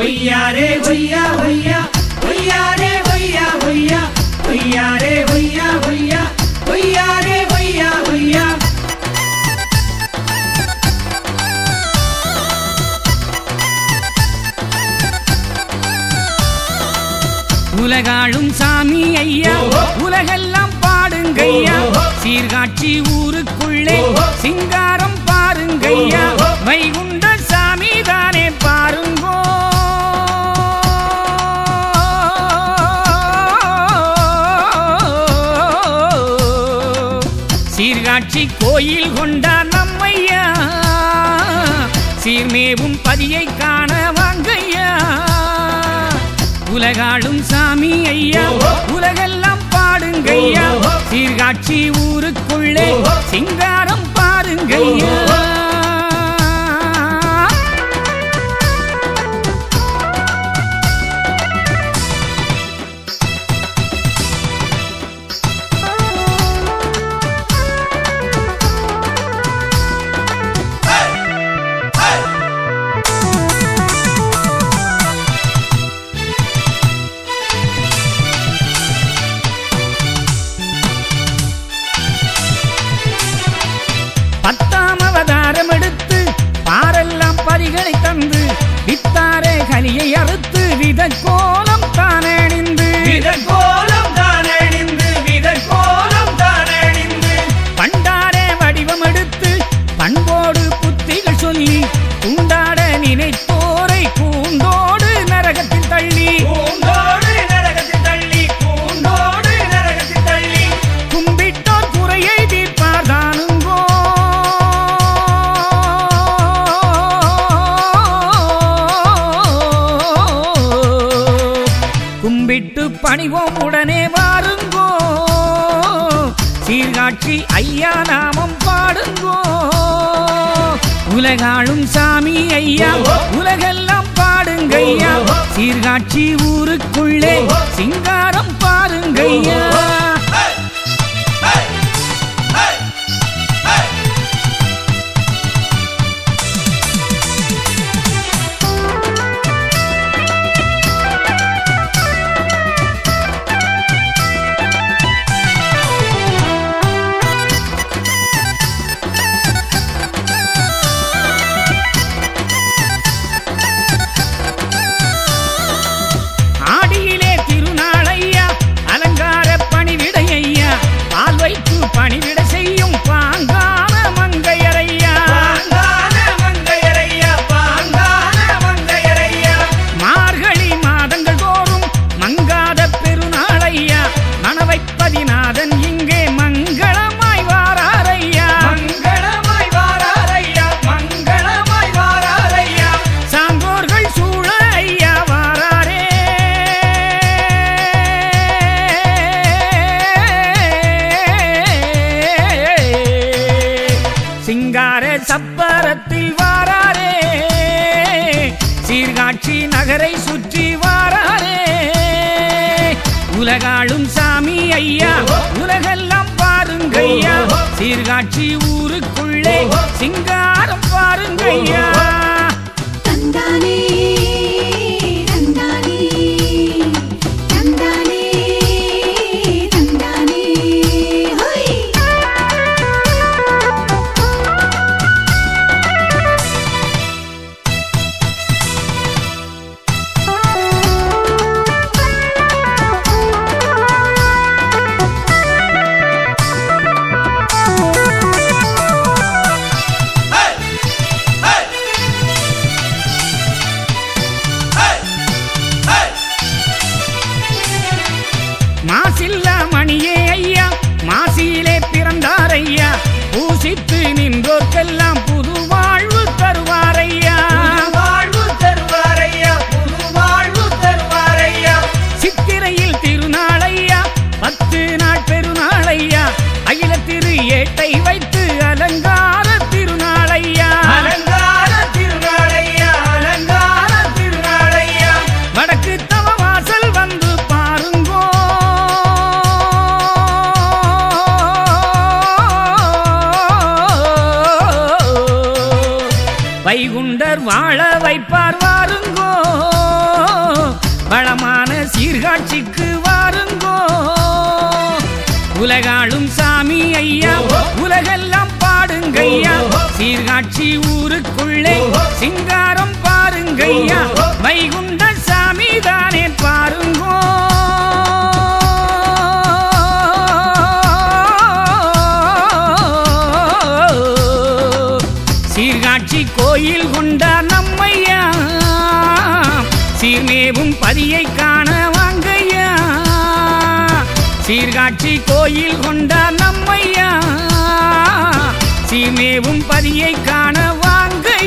ஒய்யாரே ஒய்யா ஒய்யா ஒய்யாரே ஒய்யா ஒய்யா ஒய்யாரே ஒய்யா ஒய்யா ஒய்யாரே ஒய்யா ஒய்யா உலகாளும் சாமி ஐயா ஓஹோ. உலகெல்லாம் பாடுங்கய்யா ஓஹோ. சீர்காட்சி ஊருக்குள்ளே ஓஹோ. சிங்காரம் பாருங்கய்யா ஓஹோ. வைகுண்ட சாமி தானே பாருங்கோ சீர்காட்சி கோயில் கொண்டார் நம்மையா சீர்மேவும் பதியை காண வாங்கய்யா உலகாளும் சாமி ஐயா ஓஹோ. உலகெல்லாம் பாடுங்கய்யா ஓஹோ. சீர்காட்சி ஊருக்குள்ளே ஓஹோ. சிங்காரம் பாருங்கய்யா ஓஹோ. பத்தாம் அவதாரம் எடுத்து பாரெல்லாம் பரிகளை தந்து வித்தாரே கலியை அறுத்து வித கோலம் தானணிந்து விதக்கோலம் தானணிந்து விதக்கோலம் தானணிந்து பண்டாரே வடிவம் எடுத்து பண்போடு புத்திகள் சொல்லி துண்டாட நினைத்தோரை கூண்டோடு நரகத்தில் தள்ளி பூண்டோடு நரகத்தில் தள்ளி பூண்டோடு நரகத்தில் தள்ளி கும்பிட்டோர் குறையை தீர்ப்பார் தானுங்கோ கும்பிட்டு பணிவோம் உடனே வாருங்கோ சீர்காட்சி ஐயா நாமம் பாடுங்கோ உலகாளும் சாமி ஐயா ஓஹோ. உலகெல்லாம் பாடுங்கய்யா ஓஹோ. சீர்காட்சி ஊருக்குள்ளே ஓஹோ. சிங்காரம் பாருங்கய்யா ஆடியிலே திருநாளையா அலங்கார பணிவிடையா பால் வைத்து பணிவிடை செய்யும் பாங்கான மங்கையரையா பாங்கான மங்கையரையா பாங்கான மங்கையரையா மார்கழி மாதங்கள் தோறும் மங்காத பெருநாளையா மணவைப்பதிநாதன் இங்கே மங்களமாய் வாராரையா மங்களமாய் வாராரையா மங்களமாய் வாராரையா சாங்கோர்கள் சூழ ஐயா வாராரே சிங்கார சப்பரத்தில் வாராரே சீர்காட்சி நகரை சுற்றி வாராரே உலகாளும் சாமி ஐயா உலகெல்லாம் பாருங்கய்யா சீர்காட்சி ஊருக்குள்ளே சிங்காரம் பாருங்கய்யா தந்தானே தந்தானே தந்தானே தந்தானே ஹோய் Hey! வைகுண்டர் வாழ வைப்பார் வாருங்கோ வளமான சீர்காட்சிக்கு வாருங்கோ உலகாளும் சாமி ஐயா உலகெல்லாம் பாடுங்கய்யா சீர்காட்சி ஊருக்குள்ளே சிங்காரம் பாருங்கய்யா வைகுண்ட சாமி தானே பாருங்கோ சீர்காட்சி கோயில் கொண்ட நம்மையா சீர்மேவும் பதியை காண வாங்கய்யா சீர்காட்சி கோயில் கொண்ட நம்மையா சீர்மேவும் பதியை காண வாங்கய்யா